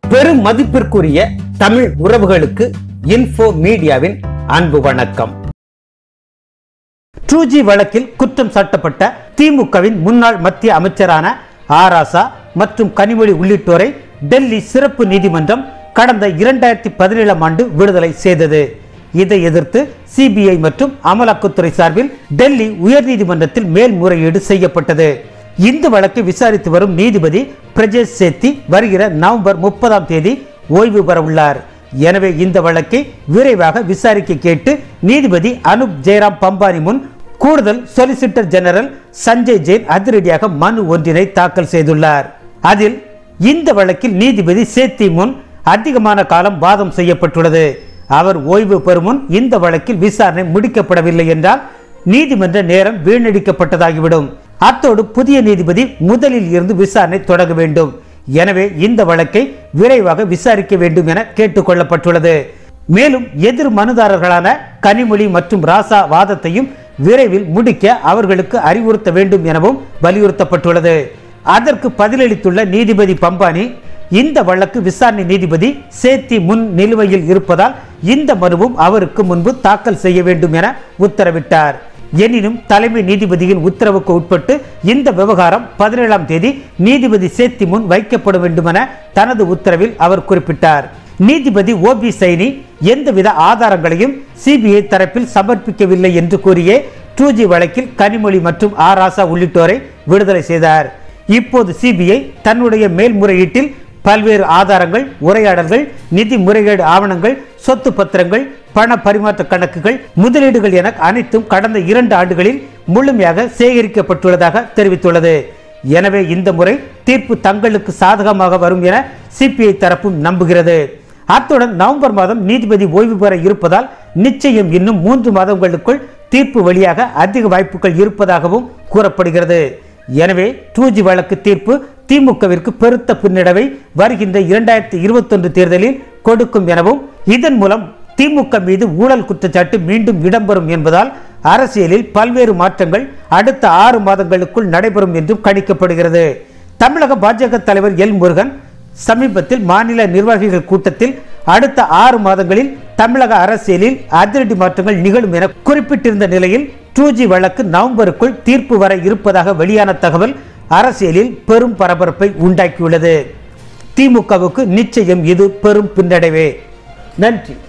பெரும் மதிப்பிற்குரிய தமிழ் உறவுகளுக்கு இன்ஃபோ மீடியாவின் அன்பு வணக்கம் டூ ஜி வழக்கில் குற்றம் சாட்டப்பட்ட திமுகவின் முன்னாள் மத்திய அமைச்சரான ஆராசா மற்றும் கனிமொழி உள்ளிட்டோரை டெல்லி சிறப்பு நீதிமன்றம் கடந்த இரண்டாயிரத்தி பதினேழாம் ஆண்டு விடுதலை செய்தது இதை எதிர்த்து சிபிஐ மற்றும் அமலாக்கத்துறை சார்பில் டெல்லி உயர்நீதிமன்றத்தில் மேல்முறையீடு செய்யப்பட்டது இந்த வழக்கை விசாரித்து வரும் நீதிபதி பிரஜேஷ் சேத்தி வருகிற நவம்பர் முப்பதாம் தேதி ஓய்வு பெற உள்ளார் எனவே இந்த வழக்கை விரைவாக விசாரிக்க கேட்டு நீதிபதி அனுப் ஜெயராம் பம்பானி முன் கூடுதல் சொலிசிட்டர் ஜெனரல் சஞ்சய் ஜெயின் அதிரடியாக மனு ஒன்றினை தாக்கல் செய்துள்ளார் அதில் இந்த வழக்கில் நீதிபதி சேத்தி முன் அதிகமான காலம் வாதம் செய்யப்பட்டுள்ளது அவர் ஓய்வு பெறும் முன் இந்த வழக்கில் விசாரணை முடிக்கப்படவில்லை என்றால் நீதிமன்ற நேரம் வீணடிக்கப்பட்டதாகிவிடும் அத்தோடு புதிய நீதிபதி முதலில் இருந்து விசாரணை தொடங்க வேண்டும் எனவே இந்த வழக்கை விரைவாக விசாரிக்க வேண்டும் என கேட்டுக்கொள்ளப்பட்டுள்ளது மேலும் எதிர் மனுதாரர்களான கனிமொழி மற்றும் ராசா வாதத்தையும் விரைவில் முடிக்க அவர்களுக்கு அறிவுறுத்த வேண்டும் எனவும் வலியுறுத்தப்பட்டுள்ளது அதற்கு பதிலளித்துள்ள நீதிபதி பம்பானி இந்த வழக்கு விசாரணை நீதிபதி சேத்தி முன் நிலுவையில் இருப்பதால் இந்த மனுவும் அவருக்கு முன்பு தாக்கல் செய்ய வேண்டும் என உத்தரவிட்டார் எனினும் தலைமை நீதிபதியின் உத்தரவுக்கு உட்பட்டு இந்த விவகாரம் பதினேழாம் தேதி நீதிபதி சேத்தி முன் வைக்கப்பட வேண்டும் என தனது உத்தரவில் அவர் குறிப்பிட்டார் நீதிபதி ஓபி சைனி எந்தவித ஆதாரங்களையும் சிபிஐ தரப்பில் சமர்ப்பிக்கவில்லை என்று கூறியே டூ ஜி வழக்கில் கனிமொழி மற்றும் ஆராசா உள்ளிட்டோரை விடுதலை செய்தார் இப்போது சிபிஐ தன்னுடைய மேல்முறையீட்டில் பல்வேறு ஆதாரங்கள் உரையாடல்கள் நிதி முறைகேடு ஆவணங்கள் சொத்து பத்திரங்கள் பண பரிமாற்ற கணக்குகள் முதலீடுகள் என அனைத்தும் கடந்த இரண்டு ஆண்டுகளில் முழுமையாக சேகரிக்கப்பட்டுள்ளதாக தெரிவித்துள்ளது எனவே இந்த முறை தீர்ப்பு தங்களுக்கு சாதகமாக வரும் என சிபிஐ தரப்பும் நம்புகிறது அத்துடன் நவம்பர் மாதம் நீதிபதி ஓய்வு பெற இருப்பதால் நிச்சயம் இன்னும் மூன்று மாதங்களுக்குள் தீர்ப்பு வழியாக அதிக வாய்ப்புகள் இருப்பதாகவும் கூறப்படுகிறது எனவே டூ ஜி வழக்கு தீர்ப்பு திமுகவிற்கு பெருத்த பின்னடைவை வருகின்ற இரண்டாயிரத்தி இருபத்தொன்று தேர்தலில் கொடுக்கும் எனவும் இதன் மூலம் திமுக மீது ஊழல் குற்றச்சாட்டு மீண்டும் இடம்பெறும் என்பதால் அரசியலில் பல்வேறு மாற்றங்கள் அடுத்த ஆறு மாதங்களுக்குள் நடைபெறும் என்றும் கணிக்கப்படுகிறது தமிழக பாஜக தலைவர் எல் முருகன் சமீபத்தில் மாநில நிர்வாகிகள் கூட்டத்தில் அடுத்த ஆறு மாதங்களில் தமிழக அரசியலில் அதிரடி மாற்றங்கள் நிகழும் என குறிப்பிட்டிருந்த நிலையில் டூ ஜி வழக்கு நவம்பருக்குள் தீர்ப்பு வர இருப்பதாக வெளியான தகவல் அரசியலில் பெரும் பரபரப்பை உண்டாக்கியுள்ளது திமுகவுக்கு நிச்சயம் இது பெரும் பின்னடைவே நன்றி